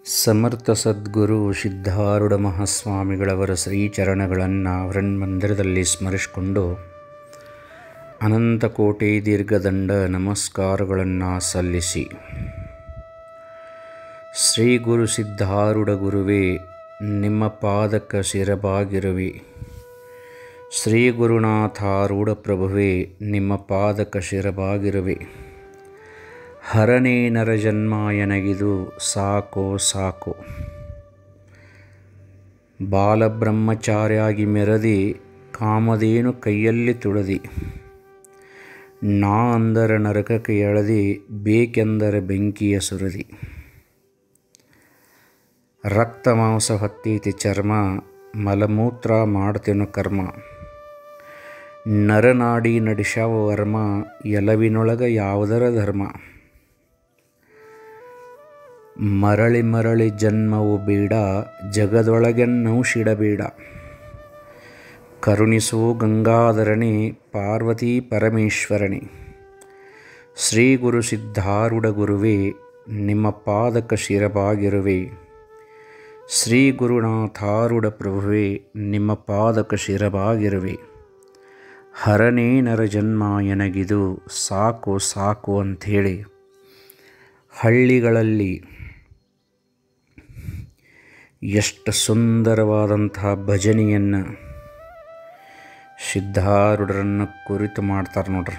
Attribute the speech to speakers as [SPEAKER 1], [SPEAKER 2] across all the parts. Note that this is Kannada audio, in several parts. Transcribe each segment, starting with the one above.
[SPEAKER 1] ಸಮರ್ಥ ಸದ್ಗುರು ಸಿದ್ಧಾರೂಢ ಮಹಾಸ್ವಾಮಿಗಳವರ ಶ್ರೀಚರಣಗಳನ್ನು ಮಂದಿರದಲ್ಲಿ ಸ್ಮರಿಸಿಕೊಂಡು ಅನಂತಕೋಟಿ ದೀರ್ಘದಂಡ ನಮಸ್ಕಾರಗಳನ್ನು ಸಲ್ಲಿಸಿ ಶ್ರೀ ಗುರು ಸಿದ್ಧಾರೂಢ ಗುರುವೇ ನಿಮ್ಮ ಪಾದಕ ಶಿರಬಾಗಿರುವೆ ಶ್ರೀ ಗುರುನಾಥಾರೂಢ ಪ್ರಭುವೇ ನಿಮ್ಮ ಪಾದಕ ಶಿರಬಾಗಿರುವೆ ಹರನೇ ನರ ಜನ್ಮಾಯನಗಿದು ಸಾಕೋ ಸಾಕು ಬಾಲಬ್ರಹ್ಮಚಾರ್ಯಾಗಿ ಮೆರದಿ ಕಾಮಧೇನು ಕೈಯಲ್ಲಿ ತುಳದಿ ನಾ ಅಂದರ ನರಕಕ್ಕೆ ಎಳೆದಿ ಬೇಕೆಂದರೆ ಬೆಂಕಿಯ ಸುರದಿ ರಕ್ತ ಮಾಂಸ ಹೊತ್ತೈತಿ ಚರ್ಮ ಮಲಮೂತ್ರ ಮಾಡ್ತೇನು ಕರ್ಮ ನರನಾಡಿ ನಡೆಸ್ಯಾವ ವರ್ಮ ಎಲವಿನೊಳಗ ಯಾವುದರ ಧರ್ಮ ಮರಳಿ ಮರಳಿ ಜನ್ಮವು ಬೇಡ ಜಗದೊಳಗೆನ್ನೌಷಿಡಬೇಡ ಕರುಣಿಸು ಗಂಗಾಧರಣಿ ಪಾರ್ವತಿ ಪರಮೇಶ್ವರಣಿ ಶ್ರೀ ಗುರು ಸಿದ್ಧಾರೂಢ ಗುರುವೇ ನಿಮ್ಮ ಪಾದಕ ಶಿರಬಾಗಿರುವೆ ಶ್ರೀ ಗುರುನಾಥಾರೂಢ ಪ್ರಭುವೇ ನಿಮ್ಮ ಪಾದಕ ಶಿರಬಾಗಿರುವೆ ಹರನೇ ನರ ಜನ್ಮ ಎನಗಿದು ಸಾಕು ಸಾಕು ಅಂಥೇಳಿ ಹಳ್ಳಿಗಳಲ್ಲಿ ಎಷ್ಟು ಸುಂದರವಾದಂತಹ ಭಜನೆಯನ್ನು ಸಿದ್ಧಾರೂಢರನ್ನು ಕುರಿತು ಮಾಡ್ತಾರೆ ನೋಡ್ರಿ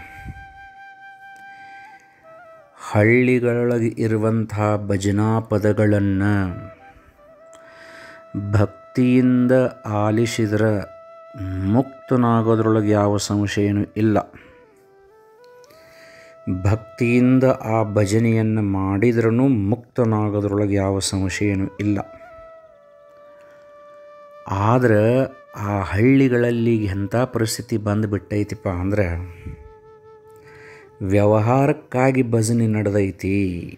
[SPEAKER 1] ಹಳ್ಳಿಗಳೊಳಗೆ ಇರುವಂತಹ ಭಜನಾ ಪದಗಳನ್ನು ಭಕ್ತಿಯಿಂದ ಆಲಿಸಿದ್ರೆ ಮುಕ್ತನಾಗೋದ್ರೊಳಗೆ ಯಾವ ಸಂಶಯನೂ ಇಲ್ಲ ಭಕ್ತಿಯಿಂದ ಆ ಭಜನೆಯನ್ನು ಮಾಡಿದ್ರೂ ಮುಕ್ತನಾಗೋದ್ರೊಳಗೆ ಯಾವ ಸಂಶಯನೂ ಇಲ್ಲ ಆದರೆ ಆ ಹಳ್ಳಿಗಳಲ್ಲಿ ಎಂಥ ಪರಿಸ್ಥಿತಿ ಬಂದುಬಿಟ್ಟೈತಿಪ್ಪ ಅಂದ್ರೆ ವ್ಯವಹಾರಕ್ಕಾಗಿ ಭಜನೆ ನಡೆದೈತಿ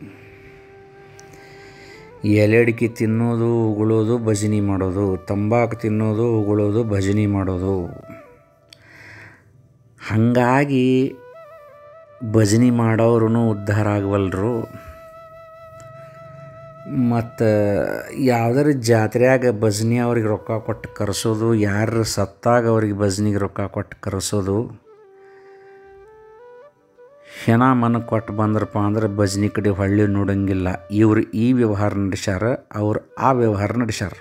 [SPEAKER 1] ಎಲೆಡಿಕೆ ತಿನ್ನೋದು ಉಗುಳೋದು ಭಜನೆ ಮಾಡೋದು ತಂಬಾಕು ತಿನ್ನೋದು ಉಗುಳೋದು ಭಜನೆ ಮಾಡೋದು ಹಾಗಾಗಿ ಭಜನೆ ಮಾಡೋರು ಉದ್ಧಾರ ಆಗವಲ್ರು ಮತ್ತು ಯಾವ್ದಾರ ಜಾತ್ರೆಯಾಗ ಭಜನೆ ಅವ್ರಿಗೆ ರೊಕ್ಕ ಕೊಟ್ಟು ಕರೆಸೋದು ಯಾರು ಸತ್ತಾಗ ಅವ್ರಿಗೆ ಭಜನೆಗೆ ರೊಕ್ಕ ಕೊಟ್ಟು ಕರೆಸೋದು ಹೆಣ ಮನ ಕೊಟ್ಟು ಬಂದ್ರಪ್ಪ ಅಂದ್ರೆ ಭಜನೆ ಕಡೆ ಹೊಳ್ಳಿ ನೋಡಂಗಿಲ್ಲ ಇವರು ಈ ವ್ಯವಹಾರ ನಡೆಸ್ಯಾರ ಅವ್ರು ಆ ವ್ಯವಹಾರ ನಡೆಸ್ಯಾರ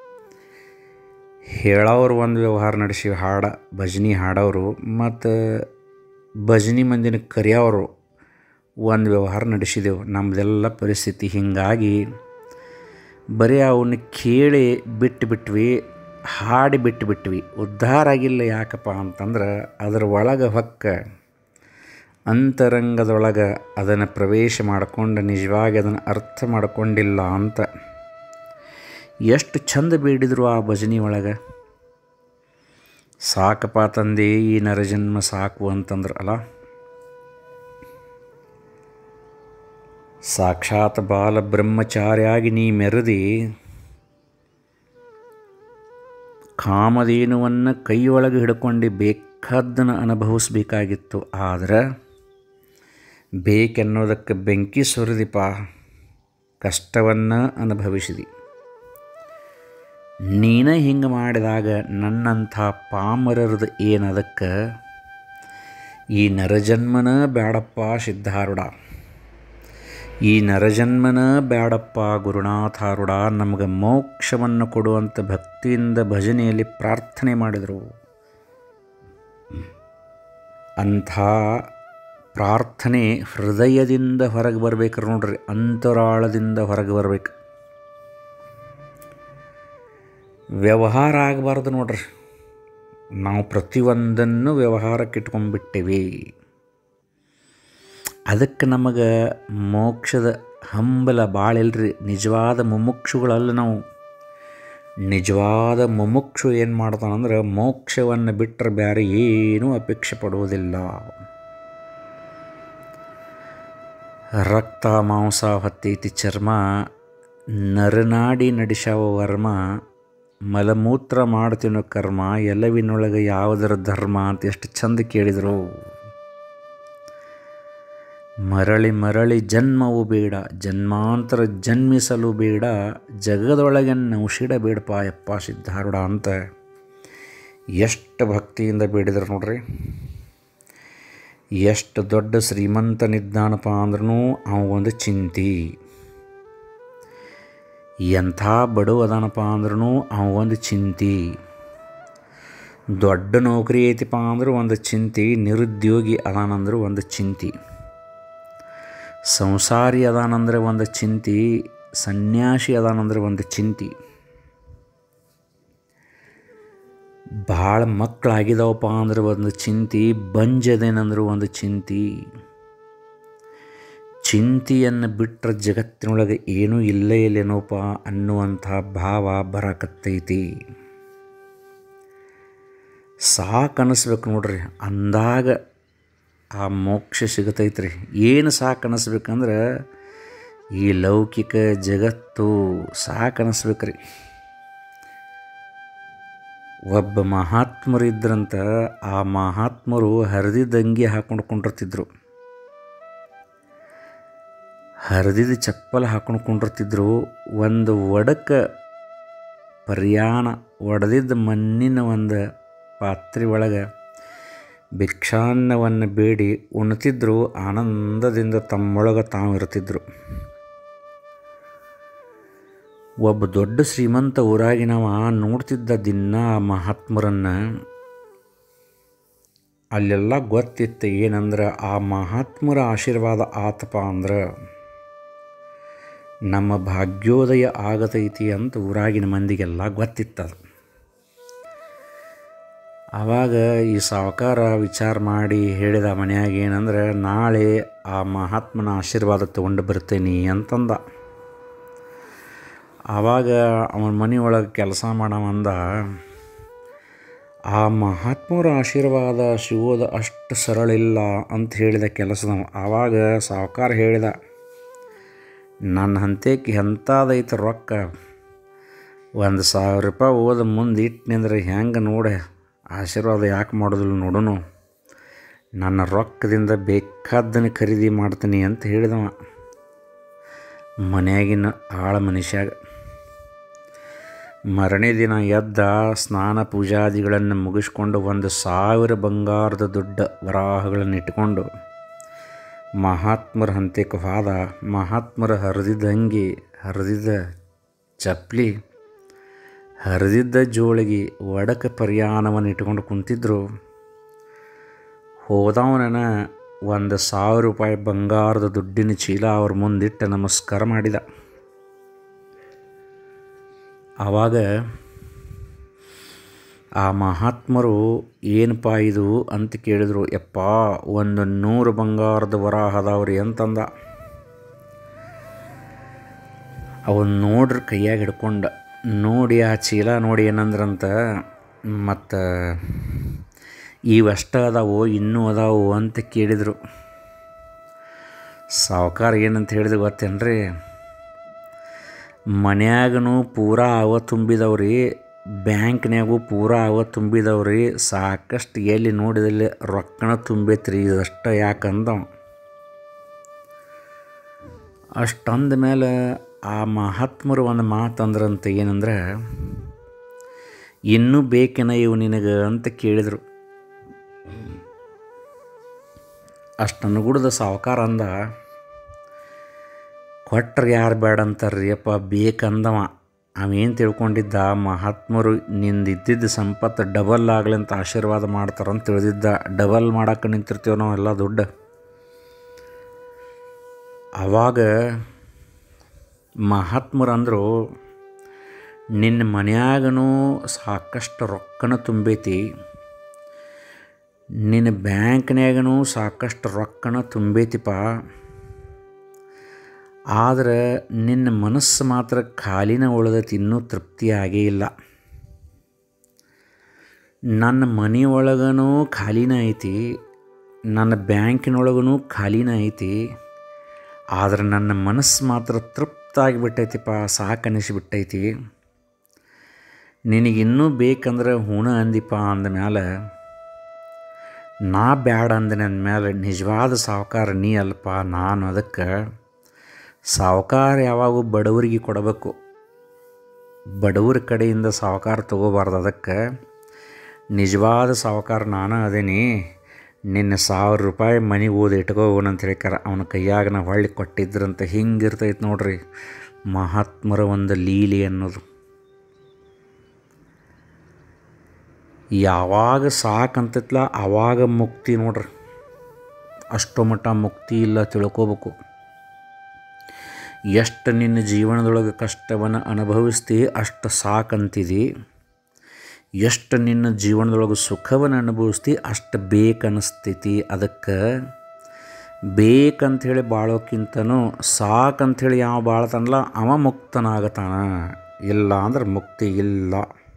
[SPEAKER 1] ಹೇಳೋರು ಒಂದು ವ್ಯವಹಾರ ನಡೆಸಿ ಹಾಡ ಭಜನೆ ಹಾಡೋರು ಮತ್ತು ಭಜನೆ ಮಂದಿನ ಕರೆಯೋರು ಒಂದು ವ್ಯವಹಾರ ನಡೆಸಿದೆವು ನಮ್ಮದೆಲ್ಲ ಪರಿಸ್ಥಿತಿ ಹೀಗಾಗಿ ಬರೀ ಅವನ್ನ ಕೇಳಿ ಬಿಟ್ಟು ಬಿಟ್ವಿ ಹಾಡಿ ಬಿಟ್ಟು ಬಿಟ್ವಿ ಉದ್ಧಾರ ಆಗಿಲ್ಲ ಯಾಕಪ್ಪ ಅಂತಂದ್ರೆ ಅದರ ಒಳಗೆ ಹೊಕ್ಕ ಅಂತರಂಗದೊಳಗೆ ಅದನ್ನು ಪ್ರವೇಶ ಮಾಡಿಕೊಂಡು ನಿಜವಾಗಿ ಅದನ್ನು ಅರ್ಥ ಮಾಡಿಕೊಂಡಿಲ್ಲ ಅಂತ ಎಷ್ಟು ಚಂದ ಬೇಡಿದ್ರು ಆ ಭಜನೆ ಒಳಗೆ ಸಾಕಪ್ಪ ತಂದೆ ಈ ನರಜನ್ಮ ಸಾಕು ಅಂತಂದ್ರೆ ಅಲ್ಲ ಸಾಕ್ಷಾತ್ ಬಾಲ ಬ್ರಹ್ಮಚಾರ್ಯಾಗಿ ನೀ ಮೆರೆದಿ ಕಾಮಧೇನುವನ್ನು ಕೈಯೊಳಗೆ ಹಿಡ್ಕೊಂಡು ಬೇಕಾದ್ದನ್ನು ಅನುಭವಿಸ್ಬೇಕಾಗಿತ್ತು ಆದರೆ ಬೇಕೆನ್ನೋದಕ್ಕೆ ಬೆಂಕಿ ಸುರಿದಿಪ ಕಷ್ಟವನ್ನು ಅನುಭವಿಸಿದಿ ನೀನೇ ಹಿಂಗೆ ಮಾಡಿದಾಗ ನನ್ನಂಥ ಪಾಮರರದ ಏನದಕ್ಕೆ ಈ ನರಜನ್ಮನ ಬ್ಯಾಡಪ್ಪ ಸಿದ್ಧಾರೂಢ ಈ ನರಜನ್ಮನ ಬ್ಯಾಡಪ್ಪ ಗುರುನಾಥಾರೂಢ ನಮಗೆ ಮೋಕ್ಷವನ್ನು ಕೊಡುವಂಥ ಭಕ್ತಿಯಿಂದ ಭಜನೆಯಲ್ಲಿ ಪ್ರಾರ್ಥನೆ ಮಾಡಿದರು ಅಂಥ ಪ್ರಾರ್ಥನೆ ಹೃದಯದಿಂದ ಹೊರಗೆ ಬರ್ಬೇಕು ನೋಡ್ರಿ ಅಂತರಾಳದಿಂದ ಹೊರಗೆ ಬರ್ಬೇಕು ವ್ಯವಹಾರ ಆಗಬಾರ್ದು ನೋಡ್ರಿ ನಾವು ಪ್ರತಿಯೊಂದನ್ನು ವ್ಯವಹಾರಕ್ಕೆ ಇಟ್ಕೊಂಡ್ಬಿಟ್ಟೇವಿ ಅದಕ್ಕೆ ನಮಗೆ ಮೋಕ್ಷದ ಹಂಬಲ ಭಾಳ ಇಲ್ರಿ ನಿಜವಾದ ಮುಮುಕ್ಷುಗಳಲ್ಲ ನಾವು ನಿಜವಾದ ಮುಮುಕ್ಷು ಏನು ಮಾಡ್ತಾನಂದ್ರೆ ಮೋಕ್ಷವನ್ನು ಬಿಟ್ಟರೆ ಬೇರೆ ಏನೂ ಅಪೇಕ್ಷೆ ಪಡುವುದಿಲ್ಲ ರಕ್ತ ಮಾಂಸ ಹೊತ್ತೈತಿ ಚರ್ಮ ನರನಾಡಿ ನಡೆಸ್ಯಾವ ವರ್ಮ ಮಲಮೂತ್ರ ಮಾಡ್ತೀನೋ ಕರ್ಮ ಎಲ್ಲವಿನೊಳಗೆ ಯಾವುದರ ಧರ್ಮ ಅಂತ ಎಷ್ಟು ಚಂದ ಕೇಳಿದರು ಮರಳಿ ಮರಳಿ ಜನ್ಮವು ಬೇಡ ಜನ್ಮಾಂತರ ಜನ್ಮಿಸಲು ಬೇಡ ಜಗದೊಳಗೆನ್ನ ಉಸಿಡ ಬೇಡಪ್ಪ ಯಪ್ಪ ಸಿದ್ಧಾರೂಢ ಅಂತ ಎಷ್ಟು ಭಕ್ತಿಯಿಂದ ಬೇಡಿದ್ರು ನೋಡ್ರಿ ಎಷ್ಟು ದೊಡ್ಡ ಶ್ರೀಮಂತನಿದ್ದಾನಪ್ಪ ಅಂದ್ರೂ ಅವಗೊಂದು ಚಿಂತಿ ಎಂಥ ಬಡವ ಅದಾನಪ್ಪ ಅಂದ್ರೂ ಅವಗೊಂದು ಚಿಂತಿ ದೊಡ್ಡ ನೌಕರಿ ಐತಿಪ್ಪ ಅಂದ್ರೆ ಒಂದು ಚಿಂತಿ ನಿರುದ್ಯೋಗಿ ಅದಾನಂದ್ರೆ ಒಂದು ಚಿಂತಿ ಸಂಸಾರಿ ಅದಾನಂದ್ರೆ ಒಂದು ಚಿಂತಿ ಸನ್ಯಾಸಿ ಅದಾನಂದ್ರೆ ಒಂದು ಚಿಂತಿ ಭಾಳ ಮಕ್ಕಳಾಗಿದಾವಪ್ಪ ಅಂದ್ರೆ ಒಂದು ಚಿಂತಿ ಬಂಜದೇನಂದ್ರೆ ಒಂದು ಚಿಂತಿ ಚಿಂತೆಯನ್ನು ಬಿಟ್ಟರೆ ಜಗತ್ತಿನೊಳಗೆ ಏನೂ ಇಲ್ಲೇ ಇಲ್ಲೇನೋಪ ಅನ್ನುವಂಥ ಭಾವ ಬರಕತ್ತೈತಿ ಸಾಕು ಅನ್ನಿಸ್ಬೇಕು ನೋಡ್ರಿ ಅಂದಾಗ ಆ ಮೋಕ್ಷ ಸಿಗತೈತ್ರಿ ಏನು ಸಾಕು ಅನ್ನಿಸ್ಬೇಕಂದ್ರೆ ಈ ಲೌಕಿಕ ಜಗತ್ತು ಸಾಕು ಅನ್ನಿಸ್ಬೇಕ್ರಿ ಒಬ್ಬ ಮಹಾತ್ಮರಿದ್ರಂತ ಆ ಮಹಾತ್ಮರು ಹರಿದಿದ್ದಂಗಿ ಹಾಕೊಂಡು ಕೊಂಡಿರ್ತಿದ್ರು ಹರಿದಿದ ಚಪ್ಪಲ್ ಹಾಕೊಂಡು ಕೊಂಡಿರ್ತಿದ್ರು ಒಂದು ಒಡಕ ಪರ್ಯಾಣ ಒಡೆದಿದ್ದ ಮಣ್ಣಿನ ಒಂದು ಪಾತ್ರೆ ಒಳಗೆ ಭಿಕ್ಷಾನ್ನವನ್ನು ಬೇಡಿ ಉಣ್ತಿದ್ರು ಆನಂದದಿಂದ ತಮ್ಮೊಳಗೆ ತಾವು ಇರ್ತಿದ್ರು ಒಬ್ಬ ದೊಡ್ಡ ಶ್ರೀಮಂತ ಊರಾಗಿನವ ನೋಡ್ತಿದ್ದ ದಿನ ಆ ಮಹಾತ್ಮರನ್ನು ಅಲ್ಲೆಲ್ಲ ಗೊತ್ತಿತ್ತು ಏನಂದ್ರೆ ಆ ಮಹಾತ್ಮರ ಆಶೀರ್ವಾದ ಆತಪ ಅಂದ್ರೆ ನಮ್ಮ ಭಾಗ್ಯೋದಯ ಆಗತೈತಿ ಅಂತ ಊರಾಗಿನ ಮಂದಿಗೆಲ್ಲ ಗೊತ್ತಿತ್ತದು ಆವಾಗ ಈ ಸಾವುಕಾರ ವಿಚಾರ ಮಾಡಿ ಹೇಳಿದ ಮನ್ಯಾಗ ಏನಂದ್ರೆ ನಾಳೆ ಆ ಮಹಾತ್ಮನ ಆಶೀರ್ವಾದ ತೊಗೊಂಡು ಬರ್ತೇನೆ ಅಂತಂದ ಆವಾಗ ಅವನ ಮನೆಯೊಳಗೆ ಕೆಲಸ ಮಾಡವಂದ ಆ ಮಹಾತ್ಮರ ಆಶೀರ್ವಾದ ಸಿಗೋದು ಅಷ್ಟು ಸರಳ ಇಲ್ಲ ಅಂತ ಹೇಳಿದ ಕೆಲಸದವ ಆವಾಗ ಸಾವುಕಾರ ಹೇಳಿದ ನನ್ನ ಹಂತಕ್ಕೆ ಎಂಥದೈತೆ ರೊಕ್ಕ ಒಂದು ಸಾವಿರ ರೂಪಾಯಿ ಓದ ಮುಂದೆ ಇಟ್ಟಿನಿಂದ್ರೆ ಹೆಂಗೆ ನೋಡಿ ಆಶೀರ್ವಾದ ಯಾಕೆ ಮಾಡೋದಿಲ್ಲ ನೋಡೋನು ನನ್ನ ರೊಕ್ಕದಿಂದ ಬೇಕಾದ್ದನ್ನು ಖರೀದಿ ಮಾಡ್ತೀನಿ ಅಂತ ಹೇಳಿದವ ಮನೆಯಾಗಿನ ಆಳ ಮನುಷ್ಯಾಗ ಮರನೇ ದಿನ ಎದ್ದ ಸ್ನಾನ ಪೂಜಾದಿಗಳನ್ನು ಮುಗಿಸ್ಕೊಂಡು ಒಂದು ಸಾವಿರ ಬಂಗಾರದ ದೊಡ್ಡ ವರಾಹಗಳನ್ನು ಇಟ್ಕೊಂಡು ಮಹಾತ್ಮರ ಹಂತಕ್ಕೆ ಹೋದ ಮಹಾತ್ಮರ ಹರಿದಿದ್ದ ಅಂಗಿ ಹರಿದಿದ್ದ ಚಪ್ಪಲಿ ಹರಿದಿದ್ದ ಜೋಳಿಗೆ ಒಡಕ ಪರ್ಯಾಣವನ್ನು ಇಟ್ಕೊಂಡು ಕುಂತಿದ್ರು ಹೋದವನ ಒಂದು ಸಾವಿರ ರೂಪಾಯಿ ಬಂಗಾರದ ದುಡ್ಡಿನ ಚೀಲ ಅವ್ರ ಮುಂದಿಟ್ಟು ನಮಸ್ಕಾರ ಮಾಡಿದ ಆವಾಗ ಆ ಮಹಾತ್ಮರು ಏನಪ್ಪ ಇದು ಅಂತ ಕೇಳಿದರು ಯಪ್ಪ ಒಂದು ನೂರು ಬಂಗಾರದ ವರಾಹ ಅದಾವ್ರಿ ಅಂತಂದ ಅವನು ನೋಡ್ರಿ ಕೈಯಾಗ ಹಿಡ್ಕೊಂಡ ನೋಡಿ ಆ ಚೀಲ ನೋಡಿ ಏನಂದ್ರಂತ ಮತ್ತು ಇವಷ್ಟ ಅದಾವು ಇನ್ನೂ ಅದಾವು ಅಂತ ಕೇಳಿದರು ಸಾವುಕಾರ ಏನಂತ ಹೇಳಿದ ಗೊತ್ತೇನ್ರಿ ಮನ್ಯಾಗನು ಪೂರಾ ಅವ ತುಂಬಿದವ್ರಿ ಬ್ಯಾಂಕ್ನ್ಯಾಗೂ ಪೂರಾ ಅವ ತುಂಬಿದವ್ರಿ ಸಾಕಷ್ಟು ಎಲ್ಲಿ ನೋಡಿದಲ್ಲಿ ರೊಕ್ಕನ ತುಂಬೈತ್ರಿ ಇದಷ್ಟ ಯಾಕಂದ ಅಷ್ಟಂದ ಮೇಲೆ ಆ ಮಹಾತ್ಮರು ಒಂದು ಮಾತಂದ್ರಂತ ಏನಂದ್ರೆ ಇನ್ನೂ ಬೇಕೇನ ಇವು ನಿನಗೆ ಅಂತ ಕೇಳಿದರು ಅಷ್ಟು ಅನುಗುಣದ ಸಾವುಕಾರ ಅಂದ ಕೊಟ್ರೆ ಯಾರು ಬೇಡ ಅಂತಾರ್ರಿ ಅಪ್ಪ ಬೇಕಂದವ ಅವೇನು ತಿಳ್ಕೊಂಡಿದ್ದ ಮಹಾತ್ಮರು ನಿಂದಿದ್ದಿದ್ದ ಸಂಪತ್ತು ಡಬಲ್ ಆಗಲಿ ಅಂತ ಆಶೀರ್ವಾದ ಮಾಡ್ತಾರಂತ ತಿಳಿದಿದ್ದ ಡಬಲ್ ಮಾಡಕ್ಕೆ ನಿಂತಿರ್ತೀವಿ ನಾವು ಎಲ್ಲ ದುಡ್ಡು ಆವಾಗ ಮಹಾತ್ಮರು ಅಂದರು ನಿನ್ನ ಮನ್ಯಾಗನೂ ಸಾಕಷ್ಟು ರೊಕ್ಕನ ತುಂಬೈತಿ ನಿನ್ನ ಬ್ಯಾಂಕ್ನ್ಯಾಗನೂ ಸಾಕಷ್ಟು ರೊಕ್ಕನ ತುಂಬೈತಿಪ್ಪ ಆದರೆ ನಿನ್ನ ಮನಸ್ಸು ಮಾತ್ರ ಖಾಲಿನ ಉಳಿದೈತಿ ಇನ್ನೂ ತೃಪ್ತಿ ಆಗೇ ಇಲ್ಲ ನನ್ನ ಮನೆಯೊಳಗನೂ ಖಾಲಿನ ಐತಿ ನನ್ನ ಬ್ಯಾಂಕಿನೊಳಗೂ ಖಾಲಿನ ಐತಿ ಆದರೆ ನನ್ನ ಮನಸ್ಸು ಮಾತ್ರ ತೃಪ್ತಾಗಿಬಿಟ್ಟೈತಿಪ್ಪ ಸಾಕನಿಸಿಬಿಟ್ಟೈತಿ ನಿನಗಿನ್ನೂ ಬೇಕಂದ್ರೆ ಹೂಣ ಅಂದಿಪ್ಪ ಅಂದಮ್ಯಾಲ ನಾ ಬ್ಯಾಡ ಅಂದನೆ ಅಂದಮೇಲೆ ನಿಜವಾದ ಸಾವುಕಾರ ನೀ ಅಲ್ಪ ನಾನು ಅದಕ್ಕೆ ಸಾವುಕಾರ ಯಾವಾಗೂ ಬಡವರಿಗೆ ಕೊಡಬೇಕು ಬಡವರ ಕಡೆಯಿಂದ ಸಾವುಕಾರ ತೊಗೋಬಾರ್ದು ಅದಕ್ಕೆ ನಿಜವಾದ ಸಾವುಕಾರ ನಾನು ಅದೇನಿ ನಿನ್ನ ಸಾವಿರ ರೂಪಾಯಿ ಮನೆಗೆ ಓದಿ ಇಟ್ಕೋವನ್ ಅಂತ ಹೇಳ್ಕಾರ ಅವನ ಕೈಯಾಗ ನಾ ಹೊಳ್ಳಿ ಕೊಟ್ಟಿದ್ರಂತ ಹಿಂಗಿರ್ತೈತೆ ನೋಡ್ರಿ ಮಹಾತ್ಮರ ಒಂದು ಲೀಲೆ ಅನ್ನೋದು ಯಾವಾಗ ಸಾಕಂತತ್ಲ ಆವಾಗ ಮುಕ್ತಿ ನೋಡ್ರಿ ಅಷ್ಟು ಮಟ್ಟ ಮುಕ್ತಿ ಇಲ್ಲ ತಿಳ್ಕೋಬೇಕು ಎಷ್ಟು ನಿನ್ನ ಜೀವನದೊಳಗೆ ಕಷ್ಟವನ್ನು ಅನುಭವಿಸ್ತಿ ಅಷ್ಟು ಸಾಕಂತಿದಿ ಎಷ್ಟು ನಿನ್ನ ಜೀವನದೊಳಗೆ ಸುಖವನ್ನು ಅನುಭವಿಸ್ತಿ ಅಷ್ಟು ಬೇಕನ್ನಿಸ್ತೈತಿ ಅದಕ್ಕೆ ಬೇಕಂಥೇಳಿ ಬಾಳೋಕ್ಕಿಂತನೂ ಸಾಕಂಥೇಳಿ ಯಾವ ಬಾಳ್ತಾನಲ್ಲ ಅವ ಮುಕ್ತನಾಗತಾನ ಇಲ್ಲ ಅಂದ್ರೆ ಮುಕ್ತಿ ಇಲ್ಲ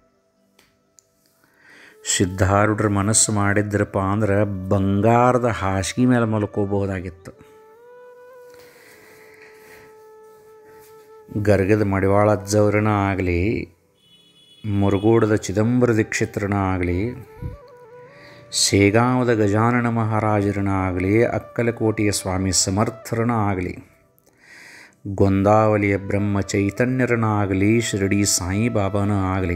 [SPEAKER 1] ಸಿದ್ಧಾರೂಢರ ಮನಸ್ಸು ಮಾಡಿದ್ರಪ್ಪ ಅಂದ್ರೆ ಬಂಗಾರದ ಹಾಸಿಗೆ ಮೇಲೆ ಮಲ್ಕೋಬಹುದಾಗಿತ್ತು ಗರ್ಗದ ಮಡಿವಾಳ ಅಜ್ಜವ್ರನ ಆಗಲಿ ಮುರುಗೋಡದ ಚಿದಂಬರ ದೀಕ್ಷಿತ್ರನ ಆಗಲಿ ಶೇಗಾಂವದ ಗಜಾನನ ಮಹಾರಾಜರನ ಆಗಲಿ ಅಕ್ಕಲಕೋಟೆಯ ಸ್ವಾಮಿ ಸಮರ್ಥರನ ಆಗಲಿ ಗೊಂದಾವಲಿಯ ಬ್ರಹ್ಮ ಚೈತನ್ಯರನ ಆಗಲಿ ಶಿರಡಿ ಸಾಯಿಬಾಬಾನ ಆಗಲಿ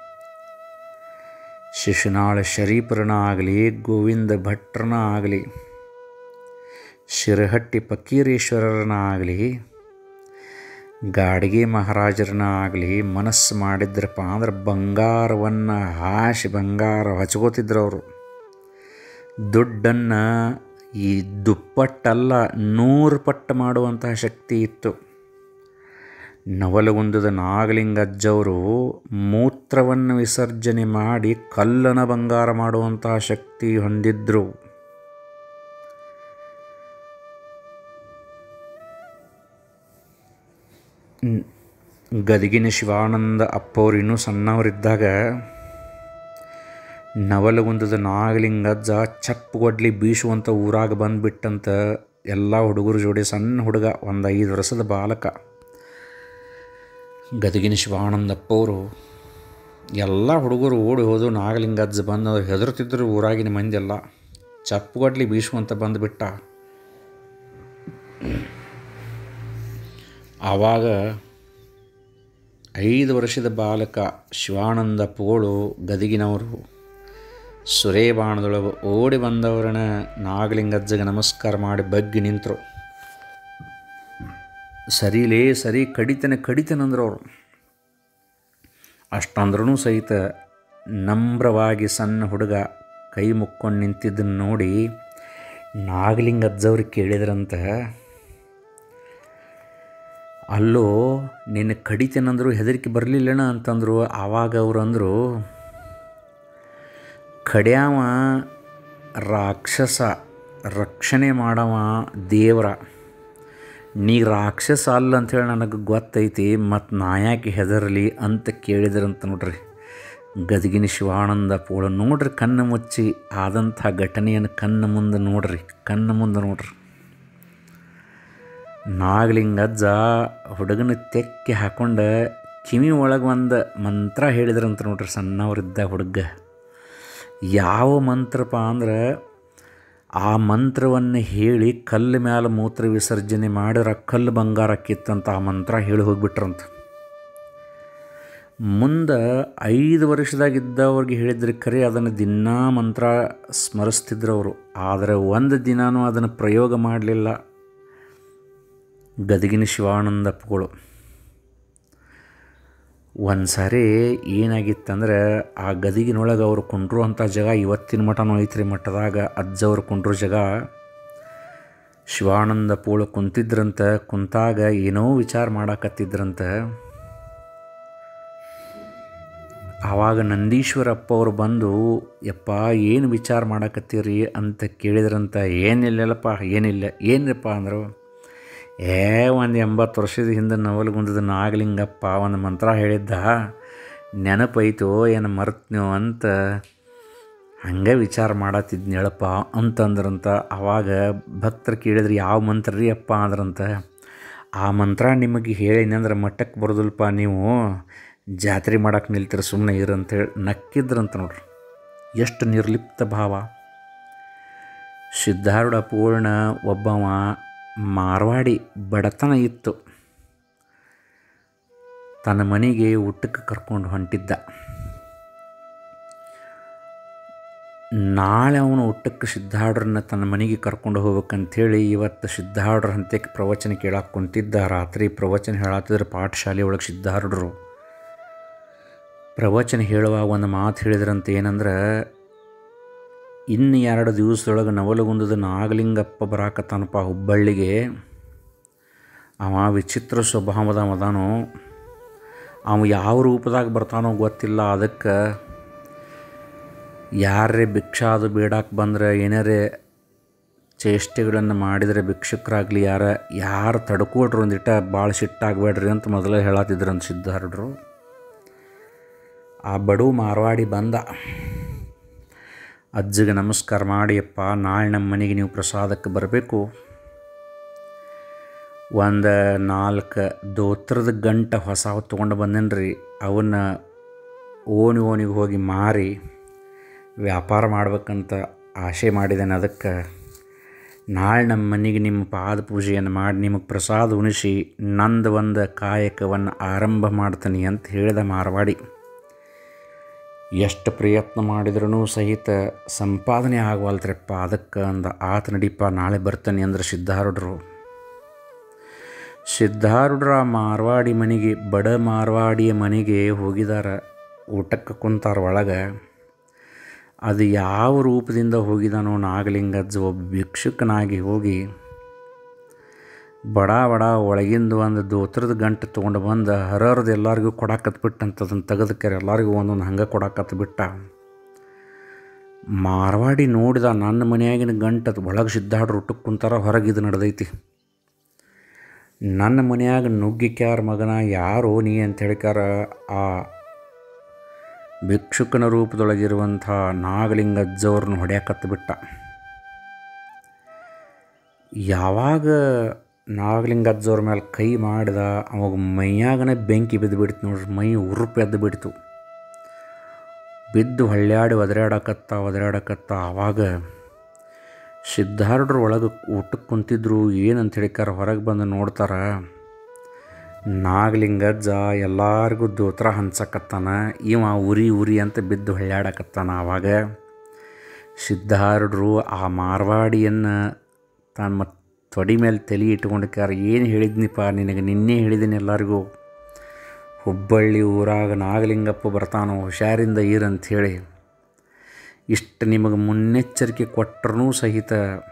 [SPEAKER 1] ಶಿಶುನಾಳ ಶರೀಫರನ ಆಗಲಿ ಗೋವಿಂದ ಭಟ್ರನ ಆಗಲಿ ಶಿರಹಟ್ಟಿ ಫಕೀರೇಶ್ವರರನ ಆಗಲಿ ಗಾಡಿಗೆ ಮಹಾರಾಜರನ್ನ ಆಗಲಿ ಮನಸ್ಸು ಮಾಡಿದ್ರಪ್ಪ ಅಂದ್ರೆ ಬಂಗಾರವನ್ನು ಹಾಸಿ ಬಂಗಾರ ಹಚ್ಕೋತಿದ್ರು ಅವರು ದುಡ್ಡನ್ನು ಈ ದುಪ್ಪಟ್ಟಲ್ಲ ನೂರು ಪಟ್ಟು ಮಾಡುವಂತಹ ಶಕ್ತಿ ಇತ್ತು ನವಲಗುಂದದ ನಾಗಲಿಂಗಜ್ಜವರು ಮೂತ್ರವನ್ನು ವಿಸರ್ಜನೆ ಮಾಡಿ ಕಲ್ಲನ ಬಂಗಾರ ಮಾಡುವಂತಹ ಶಕ್ತಿ ಹೊಂದಿದ್ರು ಗದಗಿನ ಶಿವಾನಂದ ಅಪ್ಪವ್ರು ಇನ್ನೂ ಸಣ್ಣವರಿದ್ದಾಗ ನವಲಗುಂದದ ನಾಗಲಿಂಗಜ್ಜ ಚಪ್ಪುಗೊಡ್ಲಿ ಬೀಸುವಂಥ ಊರಾಗ ಬಂದುಬಿಟ್ಟಂತ ಎಲ್ಲ ಹುಡುಗರ ಜೋಡಿ ಸಣ್ಣ ಹುಡುಗ ಒಂದು ಐದು ವರ್ಷದ ಬಾಲಕ ಗದಗಿನ ಶಿವಾನಂದಪ್ಪವರು ಎಲ್ಲ ಹುಡುಗರು ಓಡಿ ಹೋದು ನಾಗಲಿಂಗಜ್ಜ ಬಂದು ಹೆದರ್ತಿದ್ರು ಊರಾಗಿನ ಮಂದಿ ಎಲ್ಲ ಚಪ್ಪುಗಡ್ಲಿ ಬೀಸುವಂತ ಬಂದುಬಿಟ್ಟ ಆವಾಗ ಐದು ವರ್ಷದ ಬಾಲಕ ಶಿವಾನಂದ ಪೋಳು ಗದಗಿನವರು ಸುರೇಬಾಣದೊಳಗೆ ಓಡಿ ಬಂದವರನ್ನ ನಾಗಲಿಂಗಜ್ಜಗೆ ನಮಸ್ಕಾರ ಮಾಡಿ ಬಗ್ಗಿ ನಿಂತರು ಸರಿಲೇ ಸರಿ ಕಡಿತನೆ ಕಡಿತನಂದ್ರು ಅವರು ಅಷ್ಟಂದ್ರೂ ಸಹಿತ ನಮ್ರವಾಗಿ ಸಣ್ಣ ಹುಡುಗ ಕೈ ಮುಕ್ಕೊಂಡು ನಿಂತಿದ್ದನ್ನು ನೋಡಿ ನಾಗಲಿಂಗಜ್ಜವ್ರಿಗೆ ಕೇಳಿದ್ರಂತ ಅಲ್ಲೋ ನಿನ್ನ ಕಡಿತೇನಂದ್ರು ಹೆದರಿಕೆ ಬರಲಿಲ್ಲಣ ಅಂತಂದರು ಆವಾಗ ಅವರು ಅಂದರು ಕಡ್ಯಾವ ರಾಕ್ಷಸ ರಕ್ಷಣೆ ಮಾಡವ ದೇವರ ನೀ ರಾಕ್ಷಸ ಅಲ್ಲ ಅಂಥೇಳಿ ನನಗೆ ಗೊತ್ತೈತಿ ಮತ್ತು ನಾ ಯಾಕೆ ಹೆದರಲಿ ಅಂತ ಕೇಳಿದ್ರಂತ ನೋಡ್ರಿ ಗದಗಿನ ಶಿವಾನಂದ ಪೋಳ ನೋಡ್ರಿ ಕಣ್ಣು ಮುಚ್ಚಿ ಆದಂಥ ಘಟನೆಯನ್ನು ಕಣ್ಣು ಮುಂದೆ ನೋಡ್ರಿ ಕಣ್ಣು ಮುಂದೆ ನೋಡ್ರಿ ನಾಗಲಿಂಗಜ್ಜ ಹುಡುಗನ ತೆಕ್ಕೆ ಹಾಕೊಂಡು ಕಿವಿ ಒಳಗೆ ಒಂದು ಮಂತ್ರ ಹೇಳಿದ್ರಂತ ನೋಡ್ರಿ ಸಣ್ಣವರಿದ್ದ ಹುಡುಗ ಯಾವ ಮಂತ್ರಪ್ಪ ಅಂದ್ರೆ ಆ ಮಂತ್ರವನ್ನು ಹೇಳಿ ಕಲ್ಲು ಮ್ಯಾಲೆ ಮೂತ್ರ ವಿಸರ್ಜನೆ ಮಾಡಿದ್ರೆ ಕಲ್ಲು ಬಂಗಾರ ಕಿತ್ತಂತ ಆ ಮಂತ್ರ ಹೇಳಿ ಹೋಗ್ಬಿಟ್ರಂತ ಮುಂದೆ ಐದು ವರ್ಷದಾಗಿದ್ದವ್ರಿಗೆ ಹೇಳಿದ್ರೆ ಖರೆ ಅದನ್ನು ದಿನಾ ಮಂತ್ರ ಸ್ಮರಿಸ್ತಿದ್ರು ಅವರು ಆದರೆ ಒಂದು ದಿನಾನೂ ಅದನ್ನು ಪ್ರಯೋಗ ಮಾಡಲಿಲ್ಲ ಗದಗಿನ ಶಿವಾನಂದಪ್ಪಗಳು ಒಂದು ಸಾರಿ ಏನಾಗಿತ್ತಂದ್ರೆ ಆ ಗದಗಿನೊಳಗೆ ಅವರು ಕುಂಡ್ರುವಂಥ ಜಾಗ ಇವತ್ತಿನ ಮಠನೂ ಐತ್ರಿ ಮಠದಾಗ ಅಜ್ಜವ್ರು ಕುಂಡ್ರು ಜಾಗ ಶಿವಾನಂದ ಪೂಳ ಕುಂತಿದ್ರಂತ ಕುಂತಾಗ ಏನೋ ವಿಚಾರ ಮಾಡಾಕತ್ತಿದ್ರಂತ ಆವಾಗ ನಂದೀಶ್ವರಪ್ಪ ಅವರು ಬಂದು ಯಪ್ಪ ಏನು ವಿಚಾರ ಮಾಡಾಕತ್ತೀರಿ ಅಂತ ಕೇಳಿದ್ರಂತ ಏನಿಲ್ಲಲ್ಲಪ್ಪ ಏನಿಲ್ಲ ಏನಪ್ಪ ಅಂದರು ಏ ಒಂದು ಎಂಬತ್ತು ವರ್ಷದ ಹಿಂದೆ ನವಲಗುಂದದ ನಾಗಲಿಂಗಪ್ಪ ಒಂದು ಮಂತ್ರ ಹೇಳಿದ್ದ ನೆನಪೈತೋ ಏನು ಮರ್ತನೋ ಅಂತ ಹಂಗೆ ವಿಚಾರ ಮಾಡತ್ತಿದ್ನೇಳಪ್ಪ ಅಂತಂದ್ರಂತ ಆವಾಗ ಭಕ್ತರು ಕೇಳಿದ್ರೆ ಯಾವ ಮಂತ್ರ ರೀ ಅಪ್ಪ ಅಂದ್ರಂತ ಆ ಮಂತ್ರ ನಿಮಗೆ ಹೇಳಿನಂದ್ರೆ ಮಠಕ್ಕೆ ಬರೋದಿಲ್ಪ ನೀವು ಜಾತ್ರೆ ಮಾಡಕ್ಕೆ ನಿಲ್ತೀರ ಸುಮ್ಮನೆ ಇರಂತೇಳಿ ನಕ್ಕಿದ್ರಂತ ನೋಡ್ರಿ ಎಷ್ಟು ನಿರ್ಲಿಪ್ತ ಭಾವ ಸಿದ್ಧಾರೂಢ ಪೂರ್ಣ ಒಬ್ಬವ ಮಾರ್ವಾಡಿ ಬಡತನ ಇತ್ತು ತನ್ನ ಮನೆಗೆ ಊಟಕ್ಕೆ ಕರ್ಕೊಂಡು ಹೊಂಟಿದ್ದ ನಾಳೆ ಅವನು ಊಟಕ್ಕೆ ಸಿದ್ಧಾರ್ಡ್ರನ್ನ ತನ್ನ ಮನೆಗೆ ಕರ್ಕೊಂಡು ಹೋಗ್ಬೇಕಂಥೇಳಿ ಇವತ್ತು ಸಿದ್ಧಾರ್ಡ್ರ ಹಂತಕ್ಕೆ ಪ್ರವಚನ ಕೇಳಕ್ಕೆ ಕುಂತಿದ್ದ ರಾತ್ರಿ ಪ್ರವಚನ ಹೇಳತ್ತಿದ್ರೆ ಪಾಠಶಾಲೆ ಒಳಗೆ ಸಿದ್ಧಾರ್ಡ್ರು ಪ್ರವಚನ ಹೇಳುವಾಗ ಒಂದು ಮಾತು ಹೇಳಿದ್ರಂತ ಏನಂದ್ರೆ ಇನ್ನು ಎರಡು ದಿವಸದೊಳಗೆ ನವಲಗುಂದದ ನಾಗಲಿಂಗಪ್ಪ ಬರಾಕತ್ತಾನಪ್ಪ ಹುಬ್ಬಳ್ಳಿಗೆ ಅವ ವಿಚಿತ್ರ ಸ್ವಭಾವದ ಮದಾನು ಅವ ಯಾವ ರೂಪದಾಗ ಬರ್ತಾನೋ ಗೊತ್ತಿಲ್ಲ ಅದಕ್ಕೆ ಯಾರೇ ಭಿಕ್ಷಾ ಅದು ಬೇಡಕ್ಕೆ ಬಂದ್ರೆ ಏನಾರೇ ಚೇಷ್ಟೆಗಳನ್ನು ಮಾಡಿದರೆ ಭಿಕ್ಷುಕರಾಗಲಿ ಯಾರ ಯಾರು ತಡ್ಕೊಳ್ರಿ ಒಂದಿಟ ಭಾಳ ಸಿಟ್ಟಾಗಬೇಡ್ರಿ ಅಂತ ಮೊದಲೇ ಹೇಳತ್ತಿದ್ರಂತ ಸಿದ್ಧಾರ್ಡ್ರು ಆ ಬಡು ಮಾರವಾಡಿ ಬಂದ ಅಜ್ಜಿಗೆ ನಮಸ್ಕಾರ ಮಾಡಿಯಪ್ಪ ನಾಳೆ ನಮ್ಮ ಮನೆಗೆ ನೀವು ಪ್ರಸಾದಕ್ಕೆ ಬರಬೇಕು ಒಂದು ನಾಲ್ಕು ದೋತ್ರದ ಗಂಟ ಹೊಸ ತೊಗೊಂಡು ಬಂದೇನ್ರಿ ಅವನ್ನ ಓಣಿ ಓಣಿಗೆ ಹೋಗಿ ಮಾರಿ ವ್ಯಾಪಾರ ಮಾಡ್ಬೇಕಂತ ಆಸೆ ಮಾಡಿದ್ದೇನೆ ಅದಕ್ಕೆ ನಾಳೆ ನಮ್ಮ ಮನೆಗೆ ನಿಮ್ಮ ಪಾದ ಪೂಜೆಯನ್ನು ಮಾಡಿ ನಿಮಗೆ ಪ್ರಸಾದ ಉಣಿಸಿ ನಂದು ಒಂದು ಕಾಯಕವನ್ನು ಆರಂಭ ಮಾಡ್ತೀನಿ ಅಂತ ಹೇಳಿದ ಮಾರವಾಡಿ ಎಷ್ಟು ಪ್ರಯತ್ನ ಮಾಡಿದ್ರೂ ಸಹಿತ ಸಂಪಾದನೆ ಆಗವಲ್ದ್ರಪ್ಪ ಅದಕ್ಕೆ ಅಂದ ಆತ ನಡೀಪ ನಾಳೆ ಬರ್ತಾನೆ ಅಂದ್ರೆ ಸಿದ್ಧಾರೂಢರು ಸಿದ್ಧಾರೂಢರ ಮಾರ್ವಾಡಿ ಮನೆಗೆ ಬಡ ಮಾರ್ವಾಡಿಯ ಮನೆಗೆ ಹೋಗಿದಾರ ಊಟಕ್ಕೆ ಕುಂತಾರ ಒಳಗೆ ಅದು ಯಾವ ರೂಪದಿಂದ ಹೋಗಿದಾನೋ ನಾಗಲಿಂಗಜ್ಜ ಒಬ್ಬ ಭಿಕ್ಷುಕನಾಗಿ ಹೋಗಿ ಬಡ ಬಡ ಒಳಗಿಂದ ಒಂದು ದೋತ್ರದ ಗಂಟು ತೊಗೊಂಡು ಬಂದು ಹರರ್ದು ಎಲ್ಲರಿಗೂ ಕೊಡಾಕತ್ಬಿಟ್ಟು ಅಂತ ಅದನ್ನು ತೆಗೆದಕ್ಕೆ ಎಲ್ಲರಿಗೂ ಒಂದೊಂದು ಹಂಗೆ ಕೊಡಾಕತ್ ಬಿಟ್ಟ ಮಾರವಾಡಿ ನೋಡಿದ ನನ್ನ ಮನೆಯಾಗಿನ ಗಂಟು ಅದು ಒಳಗೆ ಸಿದ್ಧಾಡ್ರು ಊಟಕ್ಕೆ ಕುಂತಾರ ಹೊರಗೆ ಇದು ನಡೆದೈತಿ ನನ್ನ ಮನೆಯಾಗ ನುಗ್ಗಿಕ್ಯಾರ ಮಗನ ಯಾರೋ ನೀ ಅಂತ ಹೇಳಿಕಾರ ಆ ಭಿಕ್ಷುಕನ ರೂಪದೊಳಗಿರುವಂಥ ನಾಗಲಿಂಗಜ್ಜವ್ರನ್ನ ಹೊಡ್ಯಾಕತ್ತು ಬಿಟ್ಟ ಯಾವಾಗ ನಾಗಲಿಂಗಜ್ಜವ್ರ ಮೇಲೆ ಕೈ ಮಾಡಿದ ಅವಾಗ ಮೈಯಾಗನೇ ಬೆಂಕಿ ಬಿದ್ದು ಬಿಡ್ತು ನೋಡ್ರಿ ಮೈ ಉರುಪು ಎದ್ದು ಬಿಡ್ತು ಬಿದ್ದು ಹೊಳ್ಳ್ಯಾಡಿ ಒದರಾಡಕತ್ತ ಒದರಾಡಕತ್ತ ಆವಾಗ ಸಿದ್ಧಾರ್ಡ್ರ ಒಳಗೆ ಊಟಕ್ಕೆ ಕುಂತಿದ್ರು ಏನಂತ ಹೇಳಿಕಾರ ಹೊರಗೆ ಬಂದು ನೋಡ್ತಾರ ನಾಗಲಿಂಗಜ್ಜ ಎಲ್ಲರಿಗೂ ದೋತ್ರ ಹಂಚಕತ್ತಾನ ಇವ ಉರಿ ಉರಿ ಅಂತ ಬಿದ್ದು ಹೊಳ್ಳ್ಯಾಡಕತ್ತಾನ ಆವಾಗ ಸಿದ್ಧಾರ್ಡ್ರು ಆ ಮಾರ್ವಾಡಿಯನ್ನು ತಮ್ಮ ತೊಡಿ ಮೇಲೆ ತಲೆ ಇಟ್ಕೊಂಡ್ಕಾರ ಏನು ಹೇಳಿದ್ನಿಪ್ಪ ನಿನಗೆ ನಿನ್ನೆ ಹೇಳಿದ್ದೀನಿ ಎಲ್ಲರಿಗೂ ಹುಬ್ಬಳ್ಳಿ ಊರಾಗ ನಾಗಲಿಂಗಪ್ಪ ಬರ್ತಾನೋ ಹುಷಾರಿಂದ ಇರಂತ ಹೇಳಿ ಇಷ್ಟು ನಿಮಗೆ ಮುನ್ನೆಚ್ಚರಿಕೆ ಕೊಟ್ಟರೂ ಸಹಿತ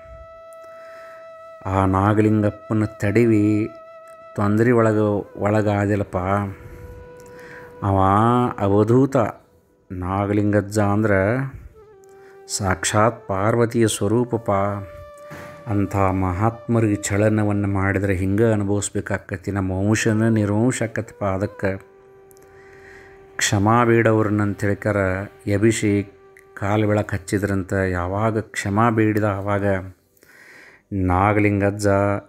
[SPEAKER 1] ಆ ನಾಗಲಿಂಗಪ್ಪನ ತಡಿವಿ ತೊಂದರೆ ಒಳಗೆ ಒಳಗಾದಿಲ್ಲಪ್ಪ ಅವ ಅವಧೂತ ನಾಗಲಿಂಗಜ್ಜ ಅಂದ್ರೆ ಸಾಕ್ಷಾತ್ ಪಾರ್ವತಿಯ ಸ್ವರೂಪಪ್ಪ ಅಂಥ ಮಹಾತ್ಮರಿಗೆ ಚಳನವನ್ನು ಮಾಡಿದರೆ ಹಿಂಗೆ ಅನುಭವಿಸ್ಬೇಕಾಕತಿ ನಮ್ಮ ವಂಶನ ನಿರ್ವಂಶ ಆಕತ್ತಪ್ಪ ಅದಕ್ಕೆ ಕ್ಷಮಾ ಬೇಡವ್ರನ್ನ ಅಂತ ಹೇಳ್ಕಾರ ಎಬಿಸಿ ಕಾಲು ಬೆಳಕು ಹಚ್ಚಿದ್ರಂತ ಯಾವಾಗ ಕ್ಷಮಾ ಬೇಡಿದ ಆವಾಗ ನಾಗಲಿಂಗಜ್ಜ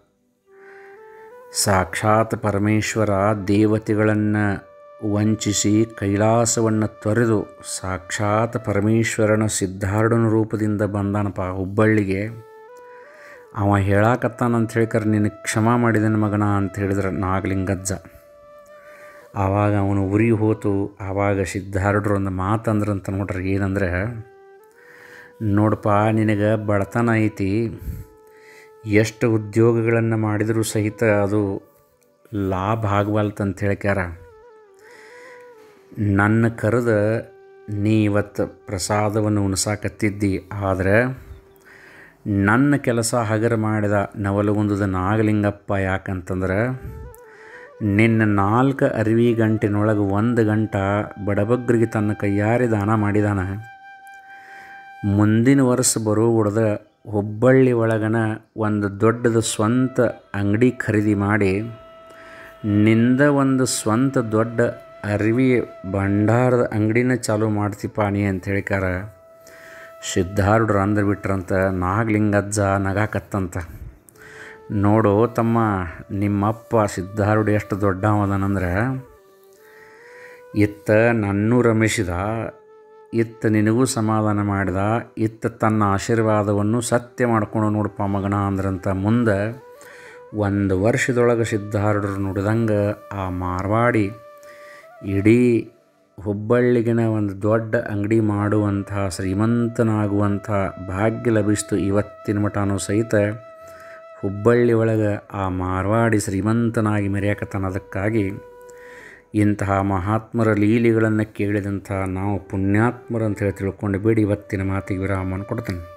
[SPEAKER 1] ಸಾಕ್ಷಾತ್ ಪರಮೇಶ್ವರ ದೇವತೆಗಳನ್ನು ವಂಚಿಸಿ ಕೈಲಾಸವನ್ನು ತೊರೆದು ಸಾಕ್ಷಾತ್ ಪರಮೇಶ್ವರನ ಸಿದ್ಧಾರ್ಢನ ರೂಪದಿಂದ ಬಂದಾನಪ್ಪ ಹುಬ್ಬಳ್ಳಿಗೆ ಅವ ಹೇಳಾಕತ್ತಾನಂತ ಹೇಳ್ಕರೆ ನಿನಗೆ ಕ್ಷಮಾ ಮಾಡಿದನ ಮಗನ ಅಂತ ಹೇಳಿದ್ರೆ ನಾಗಲಿಂಗಜ್ಜ ಆವಾಗ ಅವನು ಉರಿ ಹೋತು ಆವಾಗ ಸಿದ್ಧಾರ್ಢರು ಒಂದು ಮಾತಂದ್ರಂತ ನೋಡ್ರಿ ಏನಂದ್ರೆ ನೋಡಪ್ಪ ನಿನಗೆ ಬಡತನ ಐತಿ ಎಷ್ಟು ಉದ್ಯೋಗಗಳನ್ನು ಮಾಡಿದರೂ ಸಹಿತ ಅದು ಲಾಭ ಆಗವಲ್ತಂತ ಹೇಳ್ಕ್ಯಾರ ನನ್ನ ಕರೆದ ನೀ ಇವತ್ತು ಪ್ರಸಾದವನ್ನು ಉಣಸಾಕತ್ತಿದ್ದಿ ಆದರೆ ನನ್ನ ಕೆಲಸ ಹಗರ ಮಾಡಿದ ನವಲಗುಂದದ ನಾಗಲಿಂಗಪ್ಪ ಯಾಕಂತಂದ್ರೆ ನಿನ್ನ ನಾಲ್ಕು ಅರಿವಿ ಗಂಟಿನೊಳಗೆ ಒಂದು ಗಂಟ ಬಡಬಗ್ರಿಗೆ ತನ್ನ ಕೈಯಾರೆ ದಾನ ಮಾಡಿದಾನ ಮುಂದಿನ ವರ್ಷ ಬರೋ ಉಡ್ದ ಹುಬ್ಬಳ್ಳಿ ಒಳಗನ ಒಂದು ದೊಡ್ಡದು ಸ್ವಂತ ಅಂಗಡಿ ಖರೀದಿ ಮಾಡಿ ನಿಂದ ಒಂದು ಸ್ವಂತ ದೊಡ್ಡ ಅರಿವಿ ಭಂಡಾರದ ಅಂಗಡಿನ ಚಾಲೂ ಮಾಡ್ತಿಪ್ಪ ನೀ ಅಂತ ಹೇಳಿಕಾರ ಸಿದ್ಧಾರ್ಢರು ಅಂದ್ರ ಬಿಟ್ರಂತ ನಾಗಲಿಂಗಜ್ಜ ನಗಾಕತ್ತಂತ ನೋಡು ತಮ್ಮ ನಿಮ್ಮಪ್ಪ ಸಿದ್ಧಾರ್ಢ ಎಷ್ಟು ದೊಡ್ಡವದನಂದ್ರೆ ಇತ್ತ ನನ್ನೂ ರಮೇಶಿದ ಇತ್ತ ನಿನಗೂ ಸಮಾಧಾನ ಮಾಡಿದ ಇತ್ತ ತನ್ನ ಆಶೀರ್ವಾದವನ್ನು ಸತ್ಯ ಮಾಡ್ಕೊಂಡು ನೋಡಪ್ಪ ಮಗನ ಅಂದ್ರಂತ ಮುಂದೆ ಒಂದು ವರ್ಷದೊಳಗೆ ಸಿದ್ಧಾರೂಢರು ನುಡಿದಂಗೆ ಆ ಮಾರ್ವಾಡಿ ಇಡೀ ಹುಬ್ಬಳ್ಳಿಗಿನ ಒಂದು ದೊಡ್ಡ ಅಂಗಡಿ ಮಾಡುವಂಥ ಶ್ರೀಮಂತನಾಗುವಂಥ ಭಾಗ್ಯ ಲಭಿಸ್ತು ಇವತ್ತಿನ ಮಟನೂ ಸಹಿತ ಹುಬ್ಬಳ್ಳಿ ಒಳಗೆ ಆ ಮಾರ್ವಾಡಿ ಶ್ರೀಮಂತನಾಗಿ ಮೆರೆಯಕತ್ತಾನ ಅದಕ್ಕಾಗಿ ಇಂತಹ ಮಹಾತ್ಮರ ಲೀಲೆಗಳನ್ನು ಕೇಳಿದಂಥ ನಾವು ಪುಣ್ಯಾತ್ಮರು ಅಂತ ಹೇಳಿ ತಿಳ್ಕೊಂಡು ಬಿಡಿ ಇವತ್ತಿನ ಮಾತಿಗೆ ವಿರಾಮವನ್ನು ಕೊಡ್ತೇನೆ